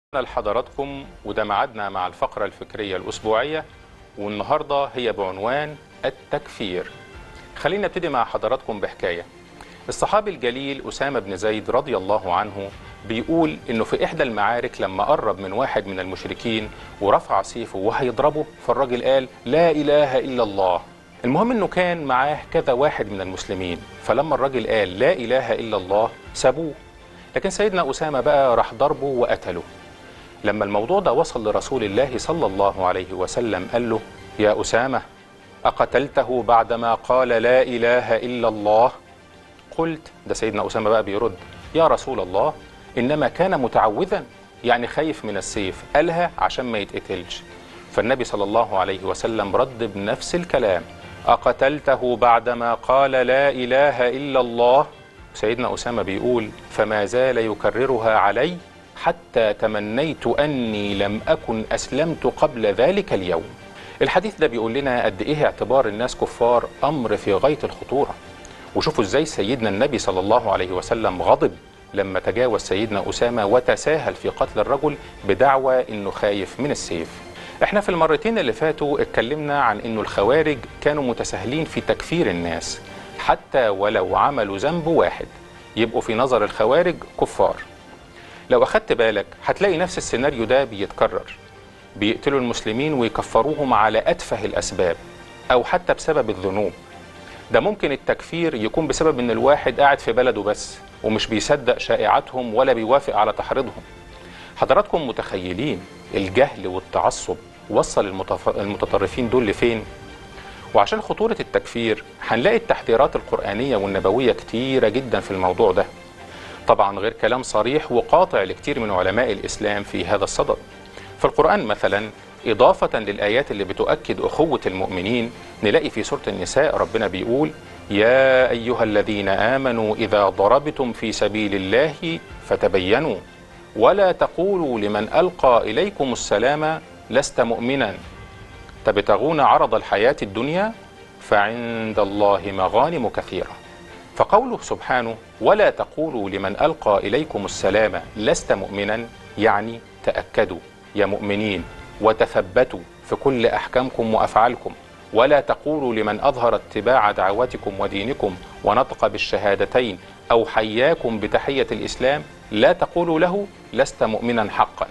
لحضراتكم وده ميعادنا مع الفقرة الفكرية الأسبوعية والنهاردة هي بعنوان التكفير خلينا نبتدي مع حضراتكم بحكاية الصحابي الجليل أسامة بن زيد رضي الله عنه بيقول إنه في إحدى المعارك لما قرب من واحد من المشركين ورفع سيفه وهيضربه فالراجل قال لا إله إلا الله المهم إنه كان معاه كذا واحد من المسلمين فلما الراجل قال لا إله إلا الله سابوه لكن سيدنا أسامة بقى راح ضربه وقتله لما الموضوع ده وصل لرسول الله صلى الله عليه وسلم قال له يا أسامة أقتلته بعدما قال لا إله إلا الله قلت ده سيدنا أسامة بقى بيرد يا رسول الله إنما كان متعوذا يعني خايف من السيف قالها عشان ما يتقتلش فالنبي صلى الله عليه وسلم رد بنفس الكلام أقتلته بعدما قال لا إله إلا الله سيدنا أسامة بيقول فما زال يكررها علي حتى تمنيت أني لم أكن أسلمت قبل ذلك اليوم الحديث ده بيقول لنا قد إيه اعتبار الناس كفار أمر في غاية الخطورة وشوفوا إزاي سيدنا النبي صلى الله عليه وسلم غضب لما تجاوز سيدنا أسامة وتساهل في قتل الرجل بدعوى إنه خايف من السيف احنا في المرتين اللي فاتوا اتكلمنا عن انه الخوارج كانوا متساهلين في تكفير الناس حتى ولو عملوا ذنب واحد يبقوا في نظر الخوارج كفار لو أخدت بالك هتلاقي نفس السيناريو ده بيتكرر بيقتلوا المسلمين ويكفروهم على أتفه الأسباب أو حتى بسبب الذنوب ده ممكن التكفير يكون بسبب إن الواحد قاعد في بلده بس ومش بيصدق شائعاتهم ولا بيوافق على تحريضهم حضراتكم متخيلين الجهل والتعصب وصل المتف... المتطرفين دول لفين وعشان خطورة التكفير هنلاقي التحذيرات القرآنية والنبوية كتيرة جدا في الموضوع ده طبعا غير كلام صريح وقاطع لكتير من علماء الإسلام في هذا الصدد في القرآن مثلا إضافة للآيات اللي بتؤكد أخوة المؤمنين نلاقي في سورة النساء ربنا بيقول يا أيها الذين آمنوا إذا ضربتم في سبيل الله فتبينوا ولا تقولوا لمن ألقى إليكم السلام لست مؤمنا تبتغون عرض الحياة الدنيا فعند الله مغانم كثيرة فقوله سبحانه ولا تقولوا لمن ألقى إليكم السلام لست مؤمنا يعني تأكدوا يا مؤمنين وتثبتوا في كل أحكامكم وأفعالكم ولا تقولوا لمن أظهر اتباع دعوتكم ودينكم ونطق بالشهادتين أو حياكم بتحية الإسلام لا تقولوا له لست مؤمنا حقا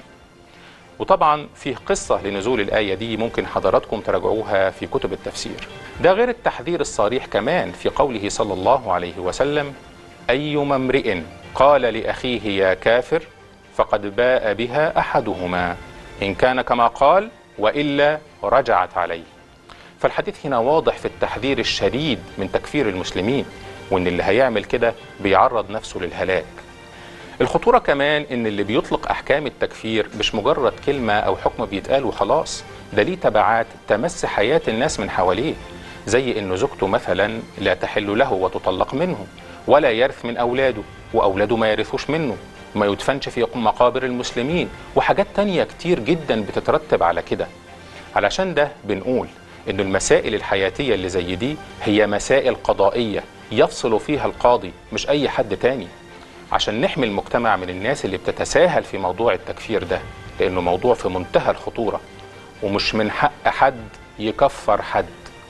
وطبعا في قصة لنزول الآية دي ممكن حضراتكم تراجعوها في كتب التفسير ده غير التحذير الصريح كمان في قوله صلى الله عليه وسلم أيما امرئ قال لأخيه يا كافر فقد باء بها أحدهما إن كان كما قال وإلا رجعت عليه فالحديث هنا واضح في التحذير الشديد من تكفير المسلمين وإن اللي هيعمل كده بيعرض نفسه للهلاك الخطورة كمان إن اللي بيطلق أحكام التكفير مش مجرد كلمة أو حكم بيتقال وخلاص ده ليه تبعات تمس حياة الناس من حواليه زي إنه زوجته مثلا لا تحل له وتطلق منه ولا يرث من أولاده وأولاده ما يرثوش منه ما يدفنش في مقابر المسلمين وحاجات تانية كتير جدا بتترتب على كده علشان ده بنقول إن المسائل الحياتية اللي زي دي هي مسائل قضائية يفصل فيها القاضي مش أي حد تاني عشان نحمي المجتمع من الناس اللي بتتساهل في موضوع التكفير ده لأنه موضوع في منتهى الخطورة ومش من حق حد يكفر حد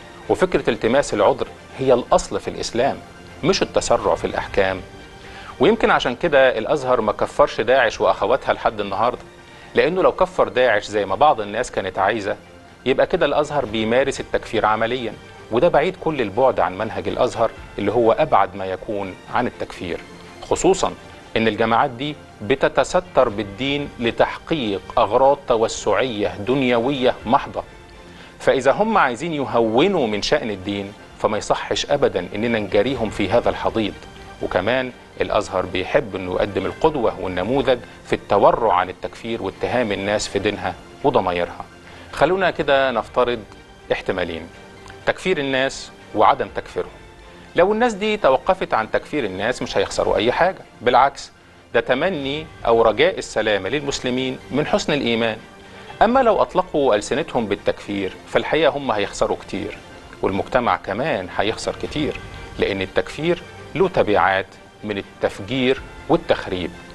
وفكرة التماس العذر هي الأصل في الإسلام مش التسرع في الأحكام ويمكن عشان كده الأزهر ما كفرش داعش وأخواتها لحد النهاردة لأنه لو كفر داعش زي ما بعض الناس كانت عايزة يبقى كده الأزهر بيمارس التكفير عمليا وده بعيد كل البعد عن منهج الأزهر اللي هو أبعد ما يكون عن التكفير خصوصا ان الجماعات دي بتتستر بالدين لتحقيق اغراض توسعيه دنيويه محضه فاذا هم عايزين يهونوا من شان الدين فما يصحش ابدا اننا نجاريهم في هذا الحضيض وكمان الازهر بيحب انه يقدم القدوه والنموذج في التورع عن التكفير واتهام الناس في دينها وضمايرها خلونا كده نفترض احتمالين تكفير الناس وعدم تكفيرهم لو الناس دي توقفت عن تكفير الناس مش هيخسروا أي حاجة بالعكس ده تمني أو رجاء السلامة للمسلمين من حسن الإيمان أما لو أطلقوا ألسنتهم بالتكفير فالحقيقة هم هيخسروا كتير والمجتمع كمان هيخسر كتير لأن التكفير له تبعات من التفجير والتخريب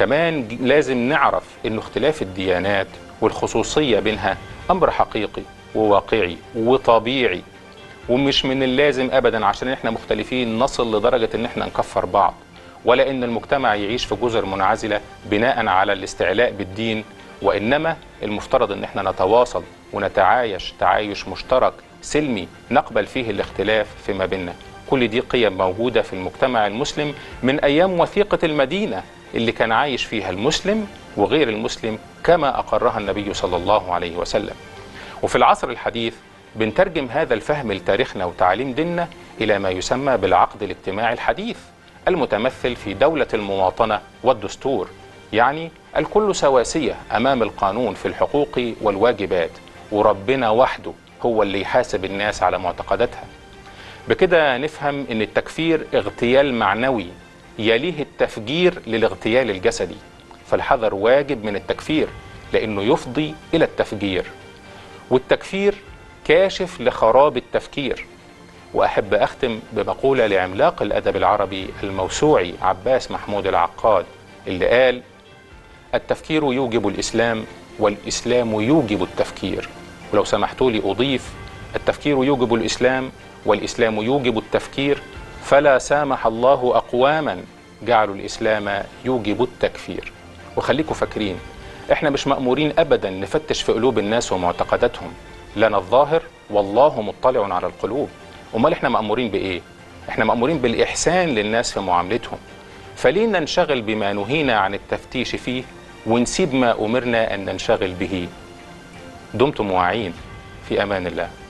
كمان ج- لازم نعرف أن اختلاف الديانات والخصوصية بينها أمر حقيقي وواقعي وطبيعي ومش من اللازم ابدا عشان احنا مختلفين نصل لدرجه ان احنا نكفر بعض ولا ان المجتمع يعيش في جزر منعزله بناء على الاستعلاء بالدين وانما المفترض ان احنا نتواصل ونتعايش تعايش مشترك سلمي نقبل فيه الاختلاف فيما بيننا كل دي قيم موجوده في المجتمع المسلم من ايام وثيقه المدينه اللي كان عايش فيها المسلم وغير المسلم كما اقرها النبي صلى الله عليه وسلم وفي العصر الحديث بنترجم هذا الفهم لتاريخنا وتعليم ديننا إلى ما يسمى بالعقد الاجتماعي الحديث المتمثل في دولة المواطنة والدستور يعني الكل سواسية أمام القانون في الحقوق والواجبات وربنا وحده هو اللي يحاسب الناس على معتقداتها بكده نفهم ان التكفير اغتيال معنوي يليه التفجير للاغتيال الجسدي فالحذر واجب من التكفير لانه يفضي الى التفجير والتكفير كاشف لخراب التفكير واحب اختم بمقوله لعملاق الادب العربي الموسوعي عباس محمود العقاد اللي قال التفكير يوجب الاسلام والاسلام يوجب التفكير ولو سمحتوا لي اضيف التفكير يوجب الاسلام والاسلام يوجب التفكير فلا سامح الله اقواما جعلوا الاسلام يوجب التكفير وخليكم فاكرين احنا مش مامورين ابدا نفتش في قلوب الناس ومعتقداتهم لنا الظاهر والله مطلع على القلوب امال احنا مامورين بايه احنا مامورين بالاحسان للناس في معاملتهم فليه ننشغل بما نهينا عن التفتيش فيه ونسيب ما امرنا ان ننشغل به دمتم واعين في امان الله